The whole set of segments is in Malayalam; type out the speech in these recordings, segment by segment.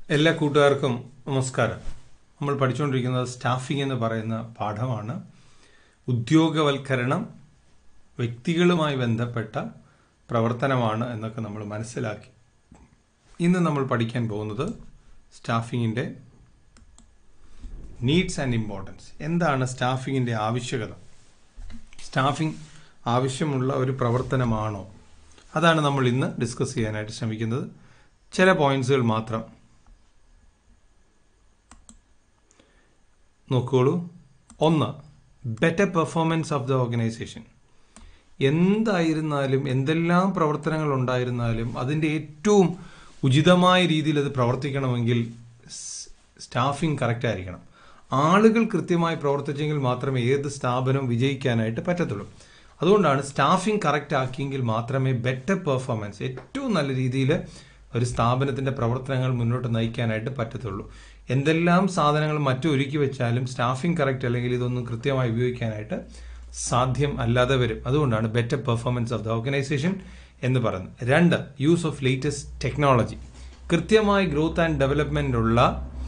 എല്ലാ കൂട്ടുകാർക്കും നമസ്കാരം നമ്മൾ പഠിച്ചുകൊണ്ടിരിക്കുന്നത് സ്റ്റാഫിംഗ് എന്ന് പറയുന്ന പാഠമാണ് ഉദ്യോഗവൽക്കരണം വ്യക്തികളുമായി ബന്ധപ്പെട്ട പ്രവർത്തനമാണ് എന്നൊക്കെ നമ്മൾ മനസ്സിലാക്കി ഇന്ന് നമ്മൾ പഠിക്കാൻ പോകുന്നത് സ്റ്റാഫിങ്ങിൻ്റെ നീഡ്സ് ആൻഡ് ഇമ്പോർട്ടൻസ് എന്താണ് സ്റ്റാഫിങ്ങിൻ്റെ ആവശ്യകത സ്റ്റാഫിംഗ് ആവശ്യമുള്ള ഒരു പ്രവർത്തനമാണോ അതാണ് നമ്മൾ ഇന്ന് ഡിസ്കസ് ചെയ്യാനായിട്ട് ശ്രമിക്കുന്നത് ചില പോയിന്റ്സുകൾ മാത്രം നോക്കുകയുള്ളൂ ഒന്ന് better performance of the organisation എന്തായിരുന്നാലും എന്തെല്ലാം പ്രവർത്തനങ്ങൾ ഉണ്ടായിരുന്നാലും അതിൻ്റെ ഏറ്റവും ഉചിതമായ രീതിയിൽ അത് പ്രവർത്തിക്കണമെങ്കിൽ സ്റ്റാഫിംഗ് കറക്റ്റ് ആയിരിക്കണം ആളുകൾ കൃത്യമായി പ്രവർത്തിച്ചെങ്കിൽ മാത്രമേ ഏത് സ്ഥാപനവും വിജയിക്കാനായിട്ട് പറ്റത്തുള്ളൂ അതുകൊണ്ടാണ് സ്റ്റാഫിംഗ് കറക്റ്റ് ആക്കിയെങ്കിൽ മാത്രമേ ബെറ്റർ പെർഫോമൻസ് ഏറ്റവും നല്ല രീതിയിൽ ഒരു സ്ഥാപനത്തിൻ്റെ പ്രവർത്തനങ്ങൾ മുന്നോട്ട് നയിക്കാനായിട്ട് പറ്റത്തുള്ളൂ എന്തെല്ലാം സാധനങ്ങൾ മറ്റും ഒരുക്കി വെച്ചാലും സ്റ്റാഫിംഗ് കറക്റ്റ് അല്ലെങ്കിൽ ഇതൊന്നും കൃത്യമായി ഉപയോഗിക്കാനായിട്ട് സാധ്യം അല്ലാതെ വരും അതുകൊണ്ടാണ് better performance of the organisation എന്ന് പറയുന്നത് രണ്ട് യൂസ് ഓഫ് ലേറ്റസ്റ്റ് ടെക്നോളജി കൃത്യമായി ഗ്രോത്ത് ആൻഡ് ഡെവലപ്മെൻ്റ് ഉള്ള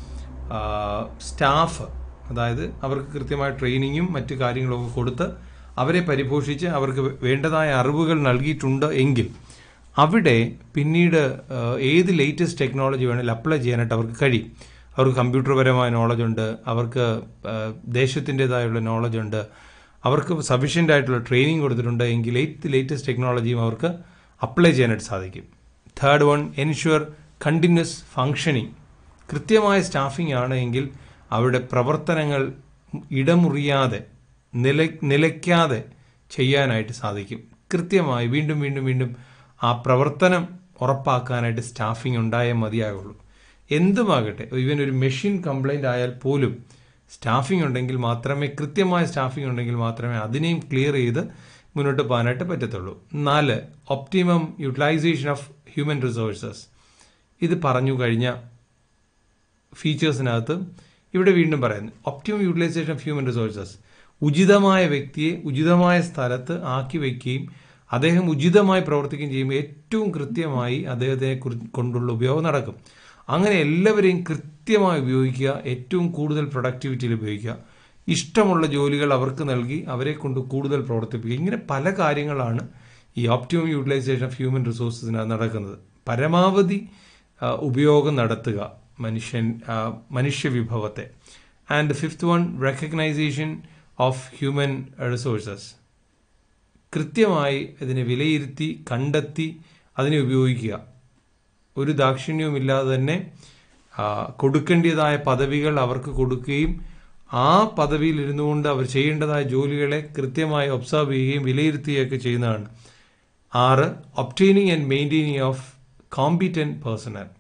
സ്റ്റാഫ് അതായത് അവർക്ക് കൃത്യമായ ട്രെയിനിങ്ങും മറ്റു കാര്യങ്ങളൊക്കെ കൊടുത്ത് അവരെ പരിപോഷിച്ച് അവർക്ക് വേണ്ടതായ അറിവുകൾ നൽകിയിട്ടുണ്ട് എങ്കിൽ അവിടെ പിന്നീട് ഏത് ലേറ്റസ്റ്റ് ടെക്നോളജി വേണമെങ്കിലും അപ്ലൈ ചെയ്യാനായിട്ട് അവർക്ക് കഴിയും അവർക്ക് കമ്പ്യൂട്ടർപരമായ നോളജ് ഉണ്ട് അവർക്ക് ദേശത്തിൻ്റെതായുള്ള നോളജ് ഉണ്ട് അവർക്ക് സഫീഷ്യൻ്റ് ആയിട്ടുള്ള ട്രെയിനിങ് കൊടുത്തിട്ടുണ്ട് എങ്കിൽ ഏത് ലേറ്റസ്റ്റ് ടെക്നോളജിയും അവർക്ക് അപ്ലൈ ചെയ്യാനായിട്ട് സാധിക്കും third one ensure continuous functioning കൃത്യമായ സ്റ്റാഫിംഗ് ആണ് എങ്കിൽ അവരുടെ പ്രവർത്തനങ്ങൾ ഇടമുറിയാതെ നില നിലയ്ക്കാതെ ചെയ്യാനായിട്ട് സാധിക്കും കൃത്യമായി വീണ്ടും വീണ്ടും വീണ്ടും ആ പ്രവർത്തനം ഉറപ്പാക്കാനായിട്ട് സ്റ്റാഫിംഗ് ഉണ്ടായേ മതിയാകുള്ളൂ എന്തുമാകട്ടെ ഈവൻ ഒരു മെഷീൻ കംപ്ലൈൻ്റ് ആയാൽ പോലും സ്റ്റാഫിംഗ് ഉണ്ടെങ്കിൽ മാത്രമേ കൃത്യമായ സ്റ്റാഫിംഗ് ഉണ്ടെങ്കിൽ മാത്രമേ അതിനെയും ക്ലിയർ ചെയ്ത് മുന്നോട്ട് പോകാനായിട്ട് പറ്റത്തുള്ളൂ നാല് optimum utilisation of human resources ഇത് പറഞ്ഞു കഴിഞ്ഞ ഫീച്ചേഴ്സിനകത്ത് ഇവിടെ വീണ്ടും പറയുന്നു optimum utilisation of human resources ഉചിതമായ വ്യക്തിയെ ഉചിതമായ സ്ഥലത്ത് ആക്കി വയ്ക്കുകയും അദ്ദേഹം ഉചിതമായി പ്രവർത്തിക്കുകയും ചെയ്യുമ്പോൾ ഏറ്റവും കൃത്യമായി അദ്ദേഹത്തെ കൊണ്ടുള്ള ഉപയോഗം നടക്കും അങ്ങനെ എല്ലാവരെയും കൃത്യമായി ഉപയോഗിക്കുക ഏറ്റവും കൂടുതൽ പ്രൊഡക്ടിവിറ്റിയിൽ ഉപയോഗിക്കുക ഇഷ്ടമുള്ള ജോലികൾ അവർക്ക് നൽകി അവരെ കൊണ്ട് കൂടുതൽ പ്രവർത്തിപ്പിക്കുക ഇങ്ങനെ പല കാര്യങ്ങളാണ് ഈ ഓപ്റ്റിമം യൂട്ടിലൈസേഷൻ ഓഫ് ഹ്യൂമൻ റിസോഴ്സസിനകത്ത് നടക്കുന്നത് പരമാവധി ഉപയോഗം നടത്തുക മനുഷ്യൻ മനുഷ്യ വിഭവത്തെ and fifth one recognition of human resources കൃത്യമായി ഇതിനെ വിലയിരുത്തി കണ്ടെത്തി അതിനെ ഉപയോഗിക്കുക ഒരു ദാക്ഷിണ്യവുമില്ലാതെ തന്നെ കൊടുക്കേണ്ടതായ പദവികൾ അവർക്ക് കൊടുക്കുകയും ആ പദവിയിൽ ഇരുന്നു കൊണ്ട് അവർ ചെയ്യേണ്ടതായ ജോലികളെ കൃത്യമായി ഒബ്സർവ് ചെയ്യുകയും വിലയിരുത്തുകയൊക്കെ ചെയ്യുന്നതാണ് ആറ് obtaining and maintaining of competent personnel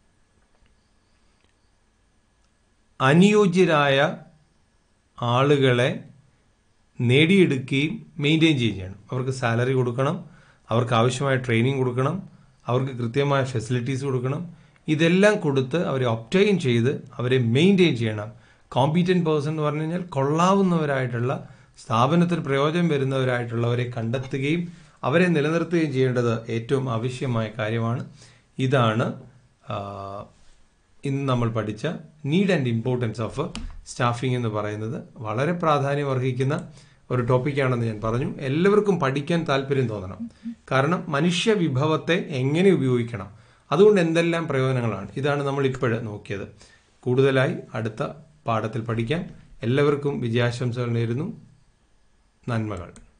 അനുയോജ്യരായ ആളുകളെ നേടിയെടുക്കുകയും മെയിൻറ്റെയിൻ ചെയ്യുകയും ചെയ്യണം അവർക്ക് സാലറി കൊടുക്കണം അവർക്ക് ആവശ്യമായ ട്രെയിനിങ് കൊടുക്കണം അവർക്ക് കൃത്യമായ ഫെസിലിറ്റീസ് കൊടുക്കണം ഇതെല്ലാം കൊടുത്ത് അവരെ ഒപ്റ്റൈൻ ചെയ്ത് അവരെ മെയിൻറ്റെയിൻ ചെയ്യണം കോമ്പീറ്റൻറ്റ് പേഴ്സൺ എന്ന് പറഞ്ഞു കഴിഞ്ഞാൽ കൊള്ളാവുന്നവരായിട്ടുള്ള സ്ഥാപനത്തിന് പ്രയോജനം വരുന്നവരായിട്ടുള്ളവരെ കണ്ടെത്തുകയും അവരെ നിലനിർത്തുകയും ചെയ്യേണ്ടത് ഏറ്റവും ആവശ്യമായ കാര്യമാണ് ഇതാണ് ഇന്ന് നമ്മൾ പഠിച്ച need and importance of staffing എന്ന് പറയുന്നത് വളരെ പ്രാധാന്യം അർഹിക്കുന്ന ഒരു ടോപ്പിക്കാണെന്ന് ഞാൻ പറഞ്ഞു എല്ലാവർക്കും പഠിക്കാൻ താല്പര്യം തോന്നണം കാരണം മനുഷ്യ വിഭവത്തെ എങ്ങനെ ഉപയോഗിക്കണം അതുകൊണ്ട് എന്തെല്ലാം പ്രയോജനങ്ങളാണ് ഇതാണ് നമ്മൾ ഇപ്പോഴ് നോക്കിയത് കൂടുതലായി അടുത്ത പാഠത്തിൽ പഠിക്കാം എല്ലാവർക്കും വിജയാശംസകൾ നേരുന്നു നന്മകൾ